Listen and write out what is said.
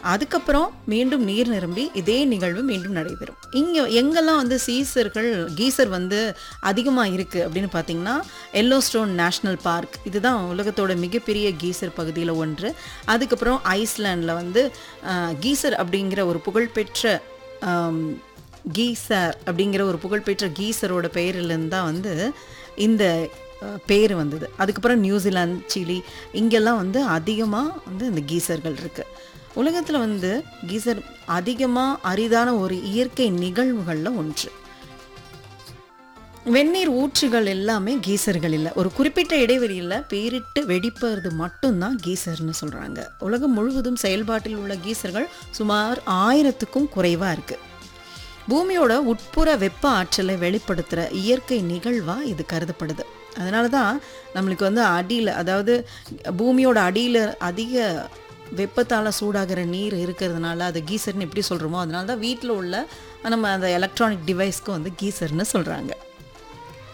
அதுக்கப்புறம் மீண்டும் நீர் நிரம்பி இதே நிகழ்வு மீண்டும் நடைபெறும் இங்கே எங்கெல்லாம் வந்து சீசர்கள் கீசர் வந்து அதிகமாக இருக்குது அப்படின்னு பார்த்தீங்கன்னா எல்லோஸ்டோன் நேஷ்னல் பார்க் இதுதான் உலகத்தோட மிகப்பெரிய கீசர் பகுதியில் ஒன்று அதுக்கப்புறம் ஐஸ்லாண்டில் வந்து அஹ், கீசர் அப்படிங்கிற ஒரு புகழ்பெற்ற ஆம், கீசர் அப்படிங்கிற ஒரு புகழ்பெற்ற கீசரோட பெயரிலிருந்து தான் வந்து இந்த அஹ், பேர் வந்தது அதுக்கப்புறம் நியூசிலாந்து சிலி இங்கெல்லாம் வந்து அதிகமாக வந்து இந்த கீசர்கள் இருக்குது உலகத்தில் வந்து கீசர் அதிகமாக அரிதான ஒரு இயற்கை நிகழ்வுகளில் ஒன்று வெந்நீர் ஊற்றுகள் எல்லாமே கீசர்கள் இல்லை ஒரு குறிப்பிட்ட இடைவெளியில் பேரிட்டு வெடிப்பது மட்டும்தான் கீசர்னு சொல்கிறாங்க உலகம் முழுவதும் செயல்பாட்டில் உள்ள கீசர்கள் சுமார் ஆயிரத்துக்கும் குறைவாக இருக்குது பூமியோட உட்புற வெப்ப ஆற்றலை வெளிப்படுத்துகிற இயற்கை நிகழ்வாக இது கருதப்படுது அதனால தான் நம்மளுக்கு வந்து அடியில் அதாவது பூமியோட அடியில் அதிக வெப்பத்தால் சூடாகிற நீர் இருக்கிறதுனால அது கீசர்னு எப்படி சொல்கிறோமோ அதனால தான் வீட்டில் உள்ள நம்ம அந்த எலக்ட்ரானிக் டிவைஸ்க்கு வந்து கீசர்னு சொல்கிறாங்க